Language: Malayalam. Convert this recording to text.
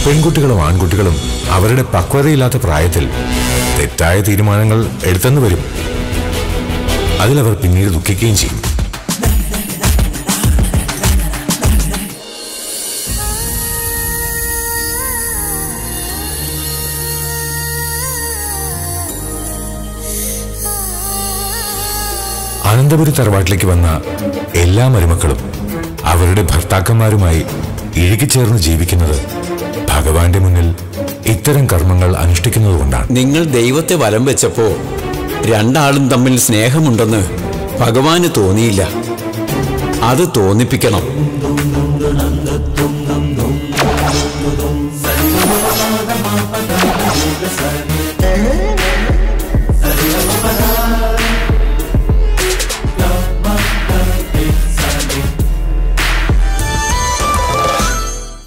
പെൺകുട്ടികളും ആൺകുട്ടികളും അവരുടെ പക്വതയില്ലാത്ത പ്രായത്തിൽ തെറ്റായ തീരുമാനങ്ങൾ എടുത്തെന്ന് വരും അതിലവർ പിന്നീട് ദുഃഖിക്കുകയും ചെയ്യും അനന്തപുരി തറവാട്ടിലേക്ക് വന്ന എല്ലാ മരുമക്കളും അവരുടെ ഭർത്താക്കന്മാരുമായി ഇഴുകിച്ചേർന്ന് ജീവിക്കുന്നത് ഭഗവാന്റെ മുന്നിൽ ഇത്തരം കർമ്മങ്ങൾ അനുഷ്ഠിക്കുന്നതുകൊണ്ടാണ് നിങ്ങൾ ദൈവത്തെ വലം വെച്ചപ്പോ രണ്ടാളും തമ്മിൽ സ്നേഹമുണ്ടെന്ന് ഭഗവാന് തോന്നിയില്ല അത് തോന്നിപ്പിക്കണം